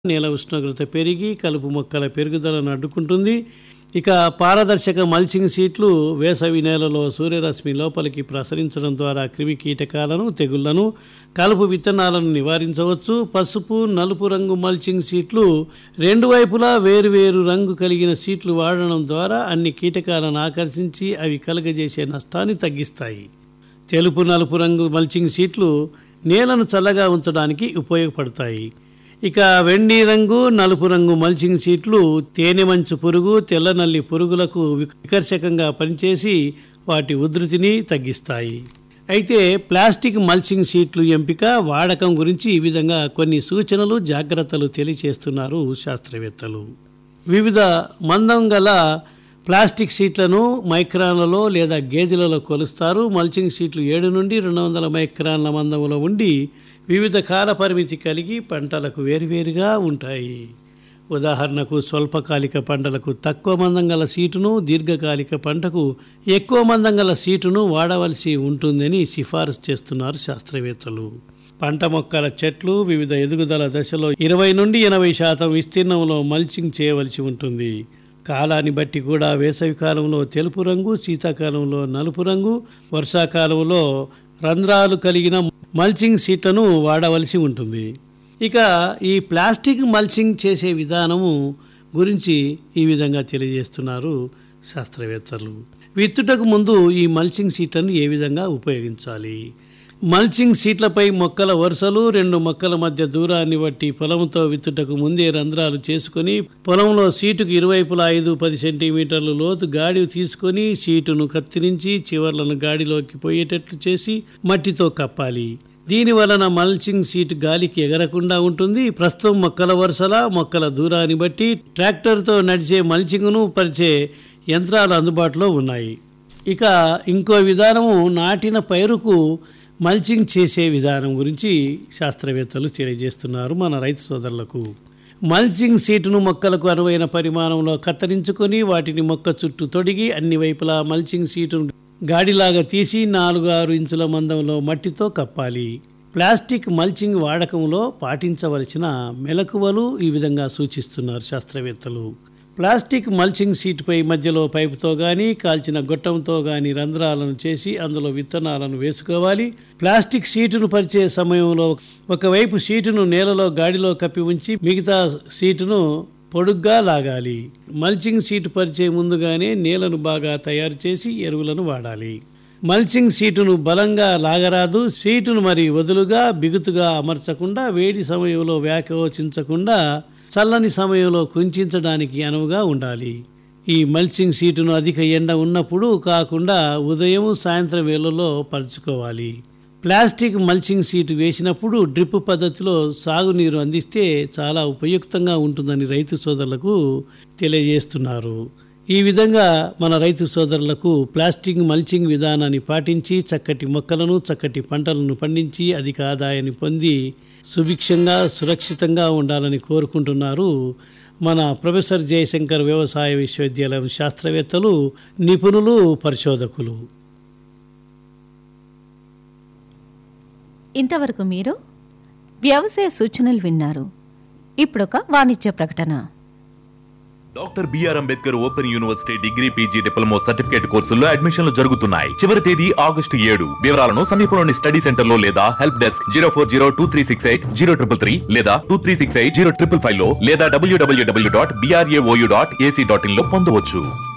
నేల ఉష్ణోగ్రత పెరిగి కలుపు మొక్కల పెరుగుదలను అడ్డుకుంటుంది ఇక పారదర్శక మల్చింగ్ సీట్లు వేసవి నేలలో సూర్యరశ్మి లోపలికి ప్రసరించడం ద్వారా క్రిమి కీటకాలను తెగుళ్లను కలుపు విత్తనాలను నివారించవచ్చు పసుపు నలుపు రంగు మల్చింగ్ సీట్లు రెండు వైపులా వేరువేరు రంగు కలిగిన సీట్లు వాడడం ద్వారా అన్ని కీటకాలను ఆకర్షించి అవి కలుగజేసే నష్టాన్ని తగ్గిస్తాయి తెలుపు నలుపు రంగు మల్చింగ్ సీట్లు నేలను చల్లగా ఉంచడానికి ఉపయోగపడతాయి ఇక వెండి రంగు నలుపు రంగు మల్చింగ్ సీట్లు తేనె మంచు పురుగు తెల్ల నల్లి పురుగులకు వికర్షకంగా పనిచేసి వాటి ఉధృతిని తగ్గిస్తాయి అయితే ప్లాస్టిక్ మల్చింగ్ సీట్లు ఎంపిక వాడకం గురించి ఈ విధంగా కొన్ని సూచనలు జాగ్రత్తలు తెలియచేస్తున్నారు శాస్త్రవేత్తలు వివిధ మందం గల ప్లాస్టిక్ సీట్లను మైక్రాన్లలో లేదా గేజెలలో కొలుస్తారు మల్చింగ్ సీట్లు ఏడు నుండి రెండు వందల మైక్రాన్ల మందంలో ఉండి వివిధ కాల పరిమితి కలిగి పంటలకు వేరువేరుగా ఉంటాయి ఉదాహరణకు స్వల్పకాలిక పంటలకు తక్కువ మందం గల సీటును దీర్ఘకాలిక పంటకు ఎక్కువ మందం గల సీటును వాడవలసి ఉంటుందని సిఫారసు చేస్తున్నారు శాస్త్రవేత్తలు పంట మొక్కల చెట్లు వివిధ ఎదుగుదల దశలో ఇరవై నుండి ఎనభై శాతం విస్తీర్ణంలో మల్చింగ్ చేయవలసి ఉంటుంది కాలాన్ని బట్టి కూడా వేసవి కాలంలో తెలుపు రంగు శీతాకాలంలో నలుపు రంగు వర్షాకాలంలో రంధ్రాలు కలిగిన మల్చింగ్ సీట్లను వాడవలసి ఉంటుంది ఇక ఈ ప్లాస్టిక్ మల్చింగ్ చేసే విధానము గురించి ఈ విధంగా తెలియజేస్తున్నారు శాస్త్రవేత్తలు విత్తుటకు ముందు ఈ మల్చింగ్ సీట్లను ఏ విధంగా ఉపయోగించాలి మల్చింగ్ సీట్లపై మొక్కల వరుసలు రెండు మొక్కల మధ్య దూరాన్ని బట్టి పొలంతో విత్తుటకు ముందే రంధ్రాలు చేసుకొని పొలంలో సీటుకు ఇరువైపులా ఐదు పది సెంటీమీటర్లు లోతు గాడి తీసుకొని సీటును కత్తిరించి చివర్లను గాడిలోకి పోయేటట్లు చేసి మట్టితో కప్పాలి దీని వలన మల్చింగ్ సీట్ గాలికి ఎగరకుండా ఉంటుంది ప్రస్తుతం మొక్కల వరుసల మొక్కల దూరాన్ని బట్టి ట్రాక్టర్తో నడిచే మల్చింగ్ను పరిచే యంత్రాలు అందుబాటులో ఉన్నాయి ఇక ఇంకో విధానము నాటిన పైరుకు మల్చింగ్ చేసే విధానం గురించి శాస్త్రవేత్తలు తెలియజేస్తున్నారు మన రైతు సోదరులకు మల్చింగ్ సీటును మొక్కలకు అనువైన పరిమాణంలో కత్తిరించుకొని వాటిని మొక్క చుట్టూ తొడిగి అన్ని వైపులా మల్చింగ్ సీటును గాడిలాగా తీసి నాలుగు ఆరు ఇంచుల మందంలో మట్టితో కప్పాలి ప్లాస్టిక్ మల్చింగ్ వాడకంలో పాటించవలసిన మెలకువలు ఈ విధంగా సూచిస్తున్నారు శాస్త్రవేత్తలు ప్లాస్టిక్ మల్చింగ్ సీటుపై మధ్యలో పైపుతో కానీ కాల్చిన గొట్టంతో కానీ రంధ్రాలను చేసి అందులో విత్తనాలను వేసుకోవాలి ప్లాస్టిక్ సీటును పరిచే సమయంలో ఒకవైపు సీటును నేలలో గాడిలో కప్పి ఉంచి మిగతా సీటును పొడుగ్గా లాగాలి మల్చింగ్ సీటు పరిచే ముందుగానే నేలను బాగా తయారు చేసి ఎరువులను వాడాలి మల్చింగ్ సీటును బలంగా లాగరాదు సీటును మరి వదులుగా బిగుతుగా అమర్చకుండా వేడి సమయంలో వ్యాకోచించకుండా చల్లని సమయంలో కుంచడానికి అనువుగా ఉండాలి ఈ మల్చింగ్ సీటును అధిక ఎండ ఉన్నప్పుడు కాకుండా ఉదయం సాయంత్రం వేళల్లో పరుచుకోవాలి ప్లాస్టిక్ మల్చింగ్ సీటు వేసినప్పుడు డ్రిప్ పద్ధతిలో సాగునీరు అందిస్తే చాలా ఉపయుక్తంగా ఉంటుందని రైతు సోదరులకు తెలియజేస్తున్నారు ఈ విధంగా మన రైతు సోదరులకు ప్లాస్టిక్ మల్చింగ్ విధానాన్ని పాటించి చక్కటి మొక్కలను చక్కటి పంటలను పండించి అధిక ఆదాయాన్ని పొంది సుభిక్షంగా సురక్షితంగా ఉండాలని కోరుకుంటున్నారు మన ప్రొఫెసర్ జయశంకర్ వ్యవసాయ విశ్వవిద్యాలయం శాస్త్రవేత్తలు నిపుణులు పరిశోధకులు ఇంతవరకు మీరు వ్యవసాయ సూచనలు విన్నారు ఇప్పుడొక వాణిజ్య ప్రకటన doctor B R Ambedkar open university degree PG diploma certificate కోర్సుల్లో అడ్మిషన్లు జరుగుతున్నాయి చివరి తేదీ ఆగస్టు ఏడు వివరాలను సమీపంలోని స్టడీ సెంటర్ లో లేదా help desk zero four zero two three six eight zero triple three లేదా two three six eight zero triple five లో లేదా W W W dot BRAOU dot AC dot in లో పొందవచ్చు